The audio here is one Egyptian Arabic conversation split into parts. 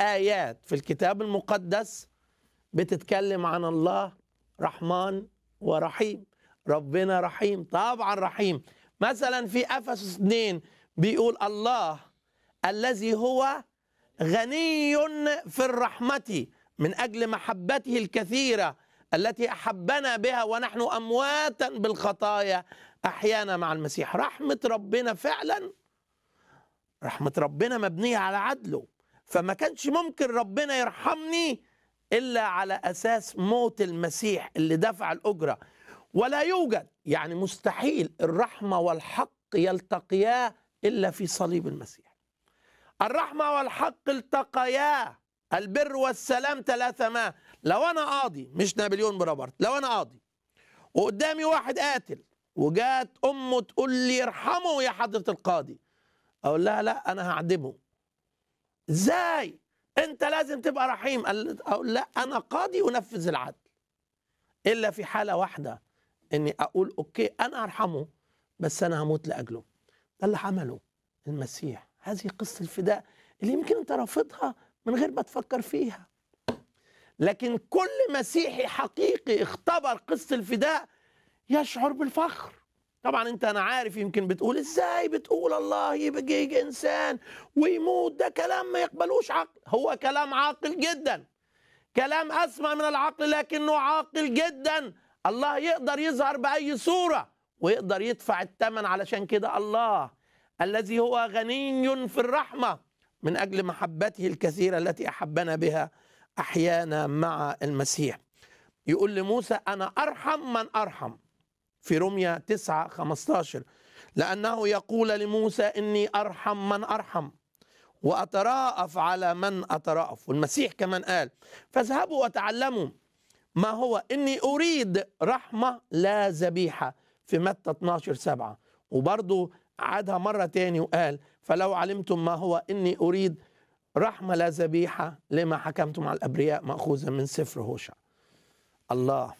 آيات في الكتاب المقدس بتتكلم عن الله رحمن ورحيم ربنا رحيم طبعا رحيم مثلا في افسس 2 بيقول الله الذي هو غني في الرحمه من اجل محبته الكثيره التي احبنا بها ونحن امواتا بالخطايا احيانا مع المسيح رحمه ربنا فعلا رحمه ربنا مبنيه على عدله فما كانش ممكن ربنا يرحمني الا على اساس موت المسيح اللي دفع الاجره ولا يوجد يعني مستحيل الرحمه والحق يلتقيا الا في صليب المسيح الرحمه والحق التقيا البر والسلام ثلاثه ما لو انا قاضي مش نابليون بونابرت لو انا قاضي وقدامي واحد قاتل وجات امه تقول لي ارحمه يا حضره القاضي اقول لها لا انا هعدمه ازاي انت لازم تبقى رحيم اقول لا انا قاضي انفذ العدل الا في حاله واحده اني اقول اوكي انا ارحمه بس انا هموت لاجله ده اللي عمله المسيح هذه قصه الفداء اللي يمكن انت رافضها من غير ما تفكر فيها لكن كل مسيحي حقيقي اختبر قصه الفداء يشعر بالفخر طبعا انت انا عارف يمكن بتقول ازاي بتقول الله يبقى يجي انسان ويموت ده كلام ما يقبلوش عقل هو كلام عاقل جدا كلام اسمى من العقل لكنه عاقل جدا الله يقدر يظهر باي صوره ويقدر يدفع الثمن علشان كده الله الذي هو غني في الرحمه من اجل محبته الكثيره التي احبنا بها احيانا مع المسيح يقول لموسى انا ارحم من ارحم في رمية 9 15 لأنه يقول لموسى إني أرحم من أرحم وأتراءف على من أتراءف والمسيح كمان قال فاذهبوا وتعلموا ما هو إني أريد رحمة لا ذبيحة في متى 12 7 وبرضه عادها مرة تاني وقال فلو علمتم ما هو إني أريد رحمة لا ذبيحة لما حكمتم على الأبرياء مأخوذة من سفر هوشع الله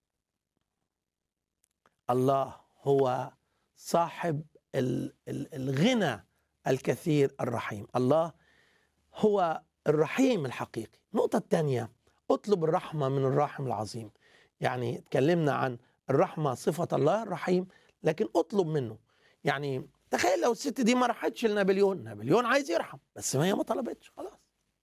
الله هو صاحب الغنى الكثير الرحيم الله هو الرحيم الحقيقي النقطة الثانية اطلب الرحمة من الراحم العظيم يعني اتكلمنا عن الرحمة صفة الله الرحيم لكن اطلب منه يعني تخيل لو الست دي ما راحتش لنابليون نابليون عايز يرحم بس ما هي ما طلبتش خلاص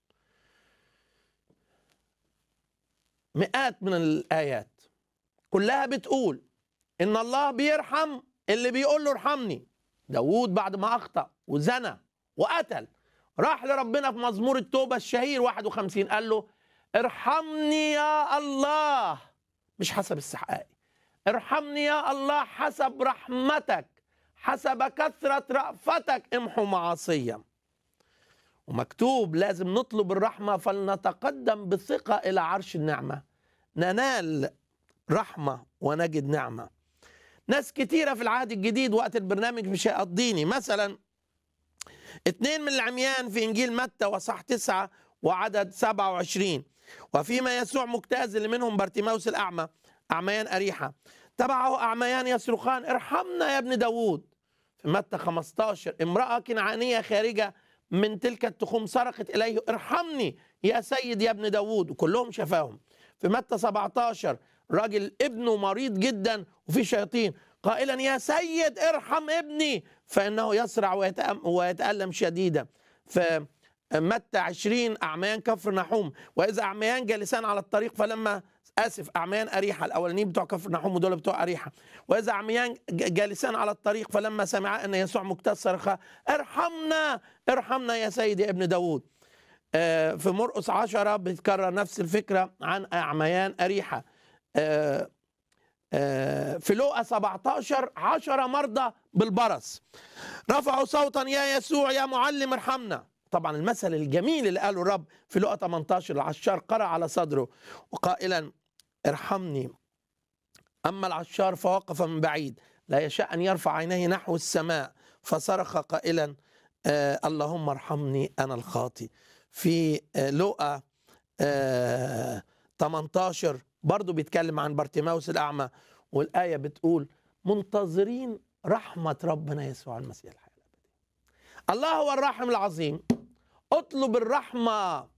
مئات من الآيات كلها بتقول ان الله بيرحم اللي بيقول له ارحمني داوود بعد ما اخطا وزنى وقتل راح لربنا في مزمور التوبه الشهير 51 قال له ارحمني يا الله مش حسب استحقاقي ارحمني يا الله حسب رحمتك حسب كثرة رأفتك امحو معاصيا ومكتوب لازم نطلب الرحمة فلنتقدم بثقة إلى عرش النعمة ننال رحمة ونجد نعمة ناس كتيرة في العهد الجديد وقت البرنامج مش هيقضيني مثلا اتنين من العميان في إنجيل متى وصح تسعة وعدد 27 وفيما يسوع مجتاز اللي منهم بارتيماوس الأعمى أعميان أريحة تبعه أعميان يصرخان ارحمنا يا ابن داوود في متى 15 امرأة كنعانية خارجة من تلك التخوم صرخت إليه ارحمني يا سيد يا ابن داوود وكلهم شفاهم في متى 17 راجل ابنه مريض جدا وفي شياطين قائلا يا سيد ارحم ابني فانه يسرع ويتالم شديدا في متى 20 اعميان كفر نحوم واذا اعميان جالسان على الطريق فلما اسف اعميان اريحه الاولانيين بتوع كفر نحوم ودول بتوع اريحه واذا اعميان جالسان على الطريق فلما سمعا ان يسوع مجتاز صرخ ارحمنا ارحمنا يا سيدي ابن داوود في مرقس عشرة بتكرر نفس الفكرة عن أعميان أريحة في لوقا 17 عشرة مرضى بالبرص رفعوا صوتا يا يسوع يا معلم ارحمنا طبعا المثل الجميل اللي قاله الرب في لوقا 18 العشار قرأ على صدره وقائلا ارحمني أما العشار فوقف من بعيد لا يشاء أن يرفع عينيه نحو السماء فصرخ قائلا آه اللهم ارحمني أنا الخاطي في آه لوقا آه 18 برضه بيتكلم عن بارتيماوس الأعمى والآية بتقول منتظرين رحمة ربنا يسوع المسيح الحياة الأبدية الله هو الرحم العظيم اطلب الرحمة